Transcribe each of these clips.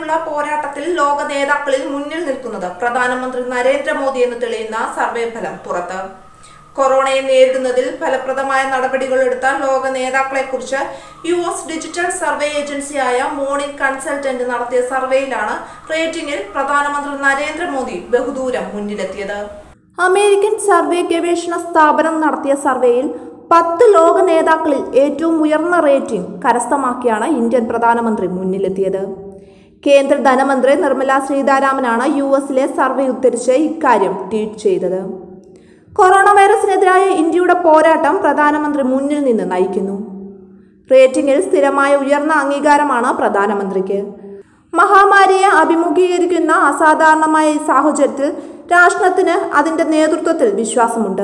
കോവിഡിനെതിരെയുള്ള പോരാട്ടത്തിൽ ലോക നേതാക്കളിൽ മുന്നിൽ നിൽക്കുന്നത് പ്രധാനമന്ത്രി നരേന്ദ്രമോദി എന്ന് തെളിയുന്ന സർവേ ഫലം പുറത്ത് കൊറോണയെ നേരിടുന്നതിൽ ഫലപ്രദമായ നടപടികൾ എടുത്ത ലോക നേതാക്കളെക്കുറിച്ച് യു എസ് ഡിജിറ്റൽ സർവേ ഏജൻസിയായ മോർണിംഗ് കൺസൾട്ടന്റ് നടത്തിയ സർവേയിലാണ് റേറ്റിംഗിൽ പ്രധാനമന്ത്രി നരേന്ദ്രമോദി ബഹുദൂരം മുന്നിലെത്തിയത് അമേരിക്കൻ സർവേ ഗവേഷണ സ്ഥാപനം നടത്തിയ സർവേയിൽ പത്ത് ലോക നേതാക്കളിൽ ഏറ്റവും ഉയർന്ന റേറ്റിംഗ് കരസ്ഥമാക്കിയാണ് ഇന്ത്യൻ പ്രധാനമന്ത്രി മുന്നിലെത്തിയത് കേന്ദ്ര ധനമന്ത്രി നിർമ്മല സീതാരാമനാണ് യു എസിലെ സർവേ ഉദ്ധരിച്ച് ഇക്കാര്യം ട്വീറ്റ് ചെയ്തത് കൊറോണ വൈറസിനെതിരായ ഇന്ത്യയുടെ പോരാട്ടം പ്രധാനമന്ത്രി മുന്നിൽ നിന്ന് നയിക്കുന്നു റേറ്റിംഗിൽ സ്ഥിരമായ ഉയർന്ന അംഗീകാരമാണ് പ്രധാനമന്ത്രിക്ക് മഹാമാരിയെ അഭിമുഖീകരിക്കുന്ന അസാധാരണമായ ഈ സാഹചര്യത്തിൽ രാഷ്ട്രത്തിന് അതിന്റെ നേതൃത്വത്തിൽ വിശ്വാസമുണ്ട്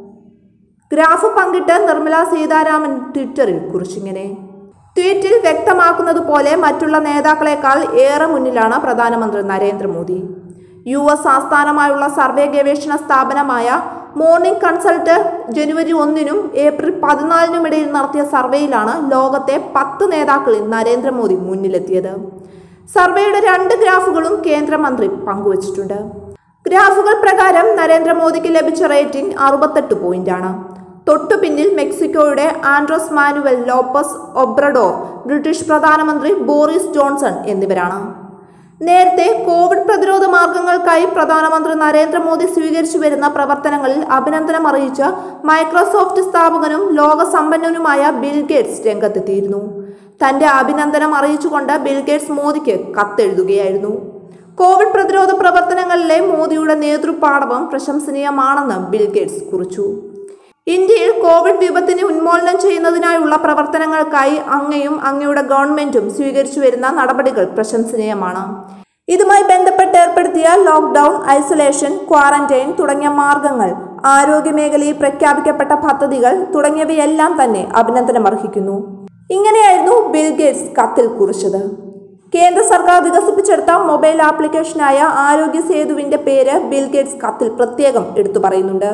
ഗ്രാഫ് പങ്കിട്ട് നിർമ്മല സീതാരാമൻ ട്വിറ്ററിൽ കുറിച്ചിങ്ങനെ ട്വീറ്റിൽ വ്യക്തമാക്കുന്നത് പോലെ മറ്റുള്ള നേതാക്കളെക്കാൾ ഏറെ മുന്നിലാണ് പ്രധാനമന്ത്രി നരേന്ദ്രമോദി യു എസ് ആസ്ഥാനമായുള്ള സർവേ ഗവേഷണ സ്ഥാപനമായ മോർണിംഗ് കൺസൾട്ട് ജനുവരി ഒന്നിനും ഏപ്രിൽ പതിനാലിനും ഇടയിൽ നടത്തിയ സർവേയിലാണ് ലോകത്തെ പത്ത് നേതാക്കളിൽ നരേന്ദ്രമോദി മുന്നിലെത്തിയത് സർവേയുടെ രണ്ട് ഗ്രാഫുകളും കേന്ദ്രമന്ത്രി പങ്കുവച്ചിട്ടുണ്ട് ഗ്രാഫുകൾ പ്രകാരം നരേന്ദ്രമോദിക്ക് ലഭിച്ച റേറ്റിംഗ് അറുപത്തെട്ട് പോയിന്റാണ് തൊട്ടു പിന്നിൽ മെക്സിക്കോയുടെ Andres Manuel Lopez Obrador British പ്രധാനമന്ത്രി ബോറിസ് ജോൺസൺ എന്നിവരാണ് നേരത്തെ കോവിഡ് പ്രതിരോധ മാർഗങ്ങൾക്കായി പ്രധാനമന്ത്രി നരേന്ദ്രമോദി സ്വീകരിച്ചു വരുന്ന പ്രവർത്തനങ്ങളിൽ അഭിനന്ദനം അറിയിച്ച മൈക്രോസോഫ്റ്റ് സ്ഥാപകനും ലോകസമ്പന്നനുമായ ബിൽ ഗേറ്റ്സ് രംഗത്തെത്തിയിരുന്നു തന്റെ അഭിനന്ദനം അറിയിച്ചുകൊണ്ട് ബിൽ ഗേറ്റ്സ് മോദിക്ക് കത്തെഴുതുകയായിരുന്നു കോവിഡ് പ്രതിരോധ പ്രവർത്തനങ്ങളിലെ മോദിയുടെ നേതൃപാടവം പ്രശംസനീയമാണെന്ന് ബിൽ ഗേറ്റ്സ് കുറിച്ചു ഇന്ത്യയിൽ കോവിഡ് വിപത്തിനെ ഉന്മൂലനം ചെയ്യുന്നതിനായുള്ള പ്രവർത്തനങ്ങൾക്കായി അങ്ങയും അങ്ങയുടെ ഗവൺമെന്റും സ്വീകരിച്ചു വരുന്ന നടപടികൾ പ്രശംസനീയമാണ് ഇതുമായി ബന്ധപ്പെട്ട് ഏർപ്പെടുത്തിയ ലോക്ക്ഡൌൺ ഐസൊലേഷൻ ക്വാറന്റൈൻ തുടങ്ങിയ മാർഗങ്ങൾ ആരോഗ്യമേഖലയിൽ പ്രഖ്യാപിക്കപ്പെട്ട പദ്ധതികൾ തുടങ്ങിയവയെല്ലാം തന്നെ അഭിനന്ദനമർഹിക്കുന്നു ഇങ്ങനെയായിരുന്നു ബിൽ ഗേറ്റ്സ് കത്തിൽ കുറിച്ചത് കേന്ദ്ര സർക്കാർ വികസിപ്പിച്ചെടുത്ത മൊബൈൽ ആപ്ലിക്കേഷനായ ആരോഗ്യ സേതുവിന്റെ പേര് ബിൽ ഗേറ്റ്സ് കത്തിൽ പ്രത്യേകം എടുത്തു പറയുന്നുണ്ട്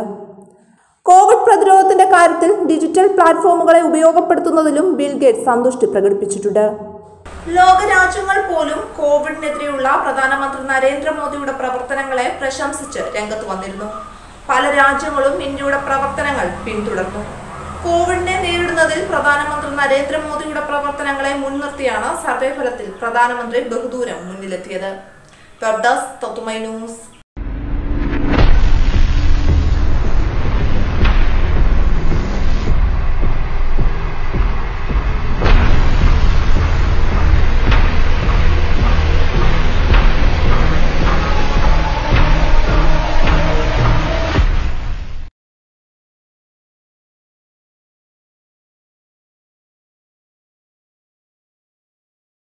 കോവിഡ് പ്രതിരോധത്തിന്റെ കാര്യത്തിൽ ഡിജിറ്റൽ പ്ലാറ്റ്ഫോമുകളെ ഉപയോഗപ്പെടുത്തുന്നതിലും ബിൽ ഗേറ്റ്സ് സന്തുഷ്ടി പ്രകടിപ്പിച്ചിട്ടുണ്ട് ലോകരാജ്യങ്ങൾ പോലും കോവിഡിനെതിരെയുള്ള പ്രധാനമന്ത്രി നരേന്ദ്രമോദിയുടെ പ്രവർത്തനങ്ങളെ പ്രശംസിച്ച് രംഗത്ത് വന്നിരുന്നു പല രാജ്യങ്ങളും ഇന്ത്യയുടെ പ്രവർത്തനങ്ങൾ പിന്തുടർന്നു കോവിഡിനെ നേരിടുന്നതിൽ പ്രധാനമന്ത്രി നരേന്ദ്രമോദിയുടെ പ്രവർത്തനങ്ങളെ മുൻനിർത്തിയാണ് സർവേ ഫലത്തിൽ പ്രധാനമന്ത്രി ബഹുദൂരം മുന്നിലെത്തിയത് വെബ് ഡെസ്ക് തത്തുമൈ ന്യൂസ്